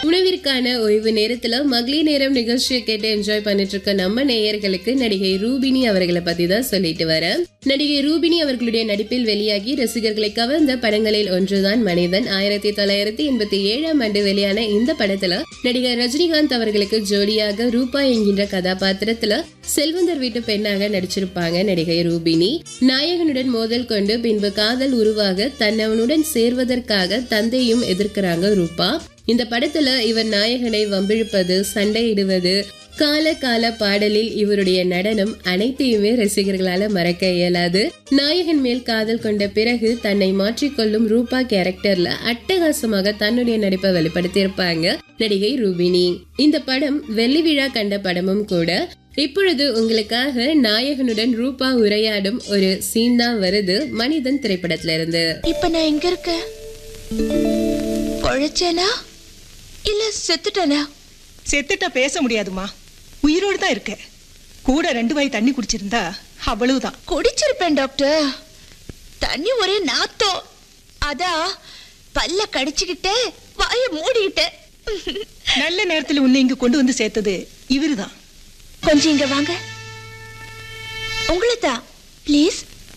உணவிற்கான ஓய்வு நேரத்துல மகளிர் நேரம் நிகழ்ச்சியை கேட்டு என்ஜாய் பண்ணிட்டு இருக்க நம்ம நேயர்களுக்கு நடிகை ரூபினி அவர்களை பத்தி தான் சொல்லிட்டு வரேன் நடிகை ரூபினி அவர்களுடைய நடிப்பில் வெளியாகி ரசிகர்களை கவர்ந்த படங்களில் ஒன்றுதான் மனிதன் ஆயிரத்தி தொள்ளாயிரத்தி எண்பத்தி ஏழாம் ஆண்டு வெளியான இந்த படத்துல நடிகர் ரஜினிகாந்த் அவர்களுக்கு ஜோடியாக ரூபா என்கின்ற கதாபாத்திரத்துல செல்வந்தர் வீட்டு பெண்ணாக நடிச்சிருப்பாங்க நடிகை ரூபினி நாயகனுடன் மோதல் கொண்டு பின்பு காதல் உருவாக தன்னவனுடன் சேர்வதற்காக தந்தையும் எதிர்க்கிறாங்க ரூபா இந்த படத்துல இவர் நாயகனை வம்பிழுப்பது சண்டையிடுவது கால கால பாடலில் இவருடைய நடனம் அனைத்தையுமே ரசிகர்களால மறக்க இயலாது நாயகன் மேல் காதல் கொண்ட பிறகு தன்னை மாற்றிக்கொள்ளும் ரூபா கேரக்டர்ல அட்டகாசமாக தன்னுடைய நடிப்பை வெளிப்படுத்தியிருப்பாங்க நடிகை ரூபினி இந்த படம் வெள்ளி விழா கண்ட படமும் கூட இப்பொழுது உங்களுக்காக நாயகனுடன் ரூபா உரையாடும் ஒரு சீன் தான் வருது மனிதன் திரைப்படத்துல இருந்து இப்ப நான் எங்க இருக்கேன் பொழைச்சேனா இல்ல செத்துட்டேனா செத்துட்டா பேச முடியாதுமா உயிரோடு தான் இருக்க கூட ரெண்டு வாய் தண்ணி குடிச்சிருந்தா அவ்வளவுதான் குடிச்சிருப்பேன் டாக்டர் தண்ணி ஒரே நாத்தம் அதான் பல்ல கடிச்சுக்கிட்டே வாய மூடிக்கிட்டேன் நல்ல நேரத்துல உன்னை இங்க கொண்டு வந்து சேர்த்தது இவருதான் கொஞ்சம் இங்க வாங்க உங்களை தான் ப்ளீஸ்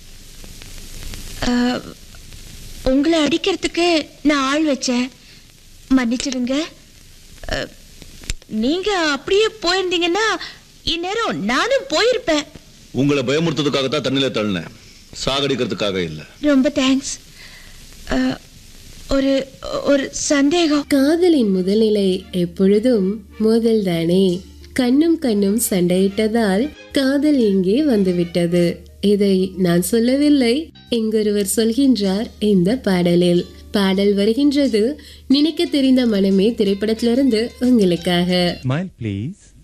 உங்களை அடிக்கிறதுக்கு நான் ஆள் வச்சேன் மன்னிச்சிடுங்க அஹ், நீங்க அப்படியே போயிருந்தீங்கன்னா இந்நேரம் நானும் போயிருப்பேன் உங்களை பயமுறுத்ததுக்காக தான் தண்ணியில தள்ளினேன் சாகடிக்கிறதுக்காக இல்ல ரொம்ப தேங்க்ஸ் ஒரு ஒரு சந்தேகம் காதலின் முதல்நிலை எப்பொழுதும் மோதல்தானே கண்ணும் கண்ணும் சண்டையிட்டதால் காதல் இங்கே வந்துவிட்டது இதை நான் சொல்லவில்லை இங்கொருவர் சொல்கின்றார் இந்த பாடலில் பாடல் வருகின்றது நினைக்க தெரிந்த மனமே திரைப்படத்திலிருந்து உங்களுக்காக Smile, please.